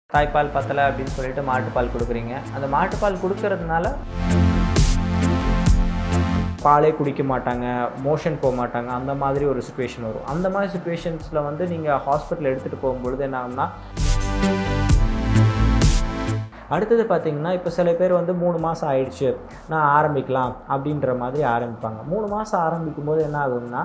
தாய்ப்பால் பத்தலை அப்படின்னு சொல்லிட்டு மாட்டுப்பால் கொடுக்குறீங்க அந்த மாட்டுப்பால் கொடுக்கறதுனால பாலே குடிக்க மாட்டாங்க மோஷன் போக மாட்டாங்க அந்த மாதிரி ஒரு சுச்சுவேஷன் வரும் அந்த மாதிரி சுச்சுவேஷன்ஸில் வந்து நீங்கள் ஹாஸ்பிட்டல் எடுத்துகிட்டு போகும்பொழுது என்ன ஆகும்னா அடுத்தது பார்த்தீங்கன்னா இப்போ சில பேர் வந்து மூணு மாதம் ஆயிடுச்சு நான் ஆரம்பிக்கலாம் அப்படின்ற மாதிரி ஆரம்பிப்பாங்க மூணு மாதம் ஆரம்பிக்கும் போது என்ன ஆகும்னா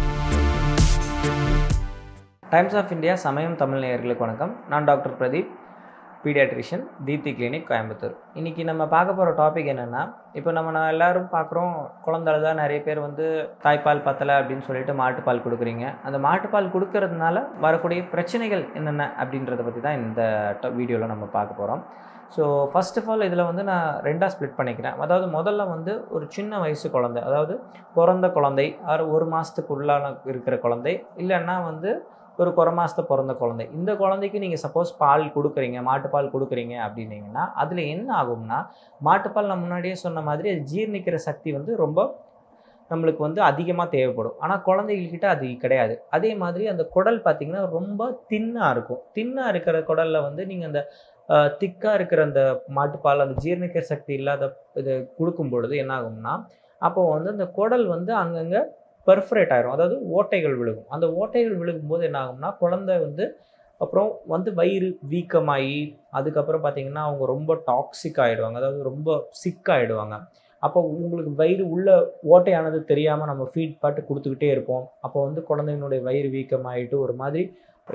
டைம்ஸ் ஆஃப் இந்தியா சமயம் தமிழ் நேயர்களுக்கு வணக்கம் நான் doctor Pradeep paediatrician Deepthi clinic Coimbatore இன்றைக்கி நம்ம பார்க்க போகிற டாபிக் என்னென்னா இப்போ நம்ம நான் எல்லோரும் பார்க்குறோம் குழந்தைல நிறைய பேர் வந்து தாய்ப்பால் பத்தலை அப்படின்னு சொல்லிட்டு மாட்டுப்பால் கொடுக்குறீங்க அந்த மாட்டுப்பால் கொடுக்கறதுனால வரக்கூடிய பிரச்சனைகள் என்னென்ன அப்படின்றத பற்றி தான் இந்த வீடியோவில் நம்ம பார்க்க போகிறோம் ஸோ ஃபர்ஸ்ட் ஆஃப் ஆல் இதில் வந்து நான் ரெண்டாக ஸ்ப்ளிட் பண்ணிக்கிறேன் அதாவது முதல்ல வந்து ஒரு சின்ன வயசு குழந்தை அதாவது பிறந்த குழந்தை ஆறு ஒரு மாதத்துக்குள்ளான இருக்கிற குழந்தை இல்லைன்னா வந்து ஒரு குறை மாதத்தை பிறந்த குழந்தை இந்த குழந்தைக்கு நீங்கள் சப்போஸ் பால் கொடுக்குறீங்க மாட்டுப்பால் கொடுக்குறீங்க அப்படின்னீங்கன்னா அதில் என்ன ஆகும்னா மாட்டுப்பால் நான் முன்னாடியே சொன்ன மாதிரி அது ஜீர்ணிக்கிற சக்தி வந்து ரொம்ப நம்மளுக்கு வந்து அதிகமாக தேவைப்படும் ஆனால் குழந்தைகள்கிட்ட அது கிடையாது அதே மாதிரி அந்த குடல் பார்த்திங்கன்னா ரொம்ப தின்னாக இருக்கும் தின்னாக இருக்கிற குடலில் வந்து நீங்கள் அந்த திக்காக இருக்கிற அந்த மாட்டுப்பால் அந்த ஜீரணிக்கிற சக்தி இல்லாத இது கொடுக்கும் பொழுது என்ன ஆகும்னா அப்போ வந்து அந்த குடல் வந்து அங்கங்கே பெர்ஃபரேட் ஆயிரும் அதாவது ஓட்டைகள் விழுகும் அந்த ஓட்டைகள் விழுகும்போது என்ன ஆகும்னா குழந்தை வந்து அப்புறம் வந்து வயிறு வீக்கமாகி அதுக்கப்புறம் பார்த்திங்கன்னா அவங்க ரொம்ப டாக்ஸிக் ஆகிடுவாங்க அதாவது ரொம்ப சிக் ஆகிடுவாங்க அப்போ உங்களுக்கு வயிறு உள்ள ஓட்டையானது தெரியாமல் நம்ம ஃபீட் பாட்டு கொடுத்துக்கிட்டே இருப்போம் அப்போ வந்து குழந்தைங்களுடைய வயிறு வீக்கமாகிட்டு ஒரு மாதிரி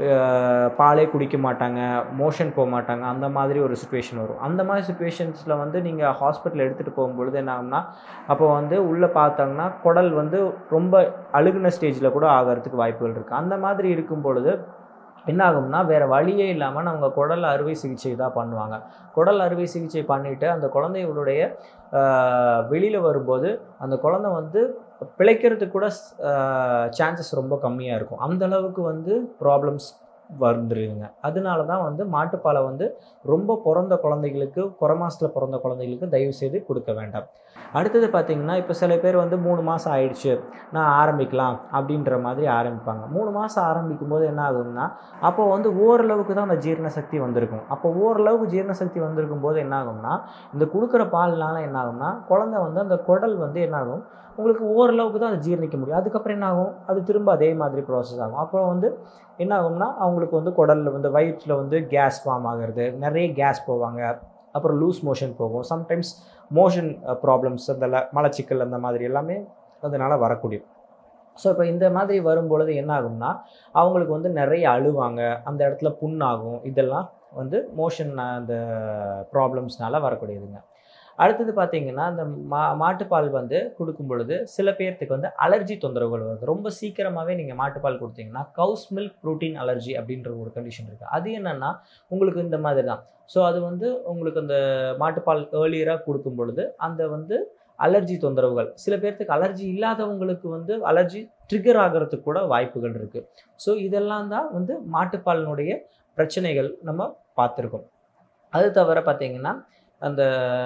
பாலே குடிக்க மாட்டாங்க மோஷன் போக மாட்டாங்க அந்த மாதிரி ஒரு சுச்சுவேஷன் வரும் அந்த மாதிரி சுச்சுவேஷன்ஸில் வந்து நீங்கள் ஹாஸ்பிட்டல் எடுத்துகிட்டு போகும்பொழுது என்ன ஆகும்னா அப்போ வந்து உள்ளே பார்த்தாங்கன்னா குடல் வந்து ரொம்ப அழுகுன ஸ்டேஜில் கூட ஆகிறதுக்கு வாய்ப்புகள் இருக்குது அந்த மாதிரி இருக்கும் பொழுது என்ன ஆகும்னா வேறு வழியே இல்லாமல் அவங்க குடல் அறுவை சிகிச்சை தான் பண்ணுவாங்க குடல் அறுவை சிகிச்சை பண்ணிவிட்டு அந்த குழந்தைகளுடைய வெளியில் வரும்போது அந்த குழந்தை வந்து பிழைக்கிறதுக்கு கூட சான்சஸ் ரொம்ப கம்மியாக இருக்கும் அந்த அளவுக்கு வந்து ப்ராப்ளம்ஸ் வந்துருங்க அதனால தான் வந்து மாட்டுப்பாலை வந்து ரொம்ப பிறந்த குழந்தைகளுக்கு குறை மாதத்தில் பிறந்த குழந்தைகளுக்கு தயவு செய்து கொடுக்க வேண்டாம் அடுத்தது பார்த்திங்கன்னா இப்போ சில பேர் வந்து மூணு மாதம் ஆயிடுச்சு நான் ஆரம்பிக்கலாம் அப்படின்ற மாதிரி ஆரம்பிப்பாங்க மூணு மாதம் ஆரம்பிக்கும் போது என்ன ஆகும்னா அப்போ வந்து ஓரளவுக்கு தான் அந்த ஜீரண சக்தி வந்திருக்கும் அப்போ ஓரளவுக்கு ஜீரண சக்தி வந்திருக்கும் போது என்ன ஆகும்னா இந்த கொடுக்குற பால்னால என்ன ஆகும்னா குழந்தை வந்து அந்த குடல் வந்து என்ன ஆகும் உங்களுக்கு ஓரளவுக்கு தான் அதை ஜீரணிக்க முடியும் அதுக்கப்புறம் என்ன ஆகும் அது திரும்ப அதே மாதிரி ப்ராசஸ் ஆகும் அப்புறம் வந்து என்ன ஆகும்னா அவங்களுக்கு வந்து குடலில் வந்து வயிற்றில் வந்து கேஸ் ஃபார்ம் ஆகிறது நிறைய கேஸ் போவாங்க அப்புறம் லூஸ் மோஷன் போகும் சம்டைம்ஸ் மோஷன் ப்ராப்ளம்ஸ் அந்த மலச்சிக்கல் அந்த மாதிரி எல்லாமே அதனால் வரக்கூடிய ஸோ இப்போ இந்த மாதிரி வரும்பொழுது என்ன ஆகும்னா அவங்களுக்கு வந்து நிறைய அழுவாங்க அந்த இடத்துல புண்ணாகும் இதெல்லாம் வந்து மோஷன் அந்த ப்ராப்ளம்ஸ்னால வரக்கூடியதுங்க அடுத்தது பார்த்தீங்கன்னா இந்த மா மாட்டுப்பால் வந்து கொடுக்கும் பொழுது சில பேர்த்துக்கு வந்து அலர்ஜி தொந்தரவுகள் வருது ரொம்ப சீக்கிரமாகவே நீங்கள் மாட்டுப்பால் கொடுத்தீங்கன்னா கவுஸ் மில்க் ப்ரோட்டீன் அலர்ஜி அப்படின்ற ஒரு கண்டிஷன் இருக்குது அது என்னென்னா உங்களுக்கு இந்த மாதிரி தான் ஸோ அது வந்து உங்களுக்கு அந்த மாட்டுப்பால் ஏர்லியராக கொடுக்கும் பொழுது அந்த வந்து அலர்ஜி தொந்தரவுகள் சில பேர்த்துக்கு அலர்ஜி இல்லாதவங்களுக்கு வந்து அலர்ஜி ட்ரிகர் ஆகிறதுக்கு கூட வாய்ப்புகள் இருக்குது ஸோ இதெல்லாம் தான் வந்து மாட்டுப்பாலினுடைய பிரச்சனைகள் நம்ம பார்த்துருக்கோம் அது தவிர பார்த்திங்கன்னா அந்த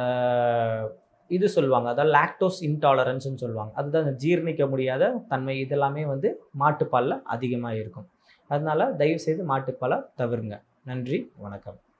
இது சொல்லுவாங்க அதாவது லாக்டோஸ் இன்டாலரன்ஸ்னு சொல்லுவாங்க அதுதான் அந்த ஜீர்ணிக்க முடியாத தன்மை இதெல்லாமே வந்து மாட்டுப்பாலில் அதிகமாக இருக்கும் அதனால் தயவுசெய்து மாட்டுப்பாலை தவிருங்க நன்றி வணக்கம்